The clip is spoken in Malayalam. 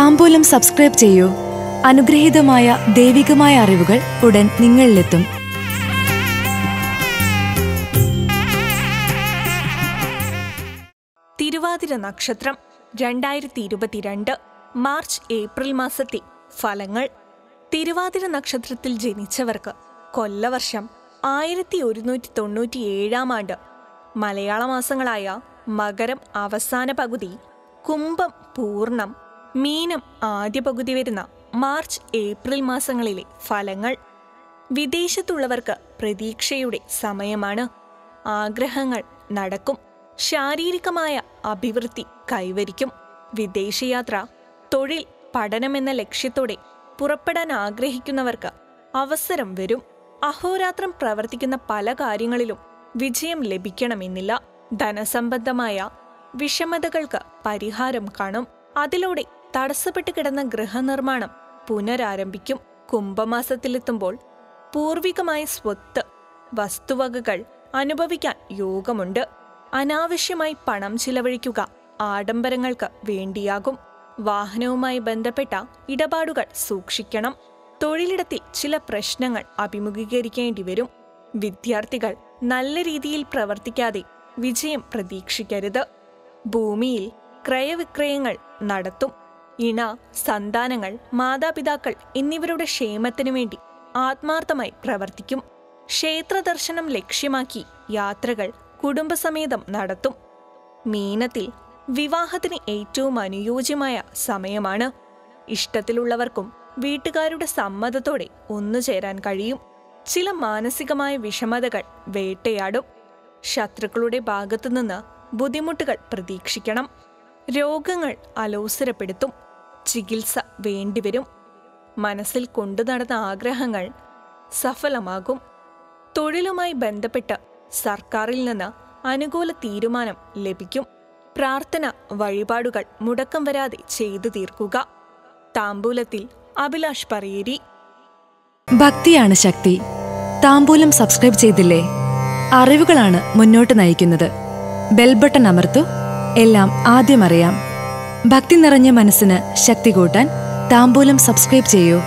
താമ്പൂലം സബ്സ്ക്രൈബ് ചെയ്യൂ അനുഗ്രഹീതമായ ദൈവികമായ അറിവുകൾ ഉടൻ നിങ്ങളിലെത്തും തിരുവാതിര നക്ഷത്രം രണ്ടായിരത്തി ഇരുപത്തിരണ്ട് മാർച്ച് ഏപ്രിൽ മാസത്തെ ഫലങ്ങൾ തിരുവാതിര നക്ഷത്രത്തിൽ ജനിച്ചവർക്ക് കൊല്ലവർഷം ആയിരത്തി ഒരുന്നൂറ്റി തൊണ്ണൂറ്റി ഏഴാം ആണ്ട് മലയാള മാസങ്ങളായ മകരം അവസാന പകുതി കുംഭം പൂർണം മീനം ആദ്യ പകുതി വരുന്ന മാർച്ച് ഏപ്രിൽ മാസങ്ങളിലെ ഫലങ്ങൾ വിദേശത്തുള്ളവർക്ക് പ്രതീക്ഷയുടെ സമയമാണ് ആഗ്രഹങ്ങൾ നടക്കും ശാരീരികമായ അഭിവൃദ്ധി കൈവരിക്കും വിദേശയാത്ര തൊഴിൽ പഠനമെന്ന ലക്ഷ്യത്തോടെ പുറപ്പെടാൻ ആഗ്രഹിക്കുന്നവർക്ക് അവസരം വരും അഹോരാത്രം പ്രവർത്തിക്കുന്ന പല കാര്യങ്ങളിലും വിജയം ലഭിക്കണമെന്നില്ല ധനസംബന്ധമായ വിഷമതകൾക്ക് പരിഹാരം കാണും അതിലൂടെ തടസ്സപ്പെട്ട് കിടന്ന ഗൃഹനിർമ്മാണം പുനരാരംഭിക്കും കുംഭമാസത്തിലെത്തുമ്പോൾ പൂർവികമായ സ്വത്ത് വസ്തുവകകൾ അനുഭവിക്കാൻ യോഗമുണ്ട് അനാവശ്യമായി പണം ചിലവഴിക്കുക ആഡംബരങ്ങൾക്ക് വേണ്ടിയാകും വാഹനവുമായി ബന്ധപ്പെട്ട ഇടപാടുകൾ സൂക്ഷിക്കണം തൊഴിലിടത്തിൽ ചില പ്രശ്നങ്ങൾ അഭിമുഖീകരിക്കേണ്ടി വരും വിദ്യാർത്ഥികൾ നല്ല രീതിയിൽ പ്രവർത്തിക്കാതെ വിജയം പ്രതീക്ഷിക്കരുത് ഭൂമിയിൽ ക്രയവിക്രയങ്ങൾ നടത്തും ഇണ സന്താനങ്ങൾ മാതാപിതാക്കൾ എന്നിവരുടെ ക്ഷേമത്തിനു വേണ്ടി ആത്മാർത്ഥമായി പ്രവർത്തിക്കും ക്ഷേത്ര ദർശനം ലക്ഷ്യമാക്കി യാത്രകൾ കുടുംബസമേതം നടത്തും മീനത്തിൽ വിവാഹത്തിന് ഏറ്റവും അനുയോജ്യമായ സമയമാണ് ഇഷ്ടത്തിലുള്ളവർക്കും വീട്ടുകാരുടെ സമ്മതത്തോടെ ഒന്നുചേരാൻ കഴിയും ചില മാനസികമായ വിഷമതകൾ വേട്ടയാടും ശത്രുക്കളുടെ ഭാഗത്തുനിന്ന് ബുദ്ധിമുട്ടുകൾ പ്രതീക്ഷിക്കണം രോഗങ്ങൾ അലോസരപ്പെടുത്തും ചികിത്സ വേണ്ടിവരും മനസ്സിൽ കൊണ്ടു നടന്ന ആഗ്രഹങ്ങൾ സഫലമാകും തൊഴിലുമായി ബന്ധപ്പെട്ട് സർക്കാരിൽ നിന്ന് അനുകൂല തീരുമാനം ലഭിക്കും പ്രാർത്ഥന വഴിപാടുകൾ മുടക്കം വരാതെ ചെയ്തു തീർക്കുക താമ്പൂലത്തിൽ അഭിലാഷ് പറയേരി ഭക്തിയാണ് ശക്തി താമ്പൂലം സബ്സ്ക്രൈബ് ചെയ്തില്ലേ അറിവുകളാണ് മുന്നോട്ട് നയിക്കുന്നത് ബെൽബട്ടൺ അമർത്തു എല്ലാം ആദ്യം അറിയാം ഭക്തി നിറഞ്ഞ മനസ്സിന് ശക്തി കൂട്ടാൻ താമ്പൂലം സബ്സ്ക്രൈബ് ചെയ്യൂ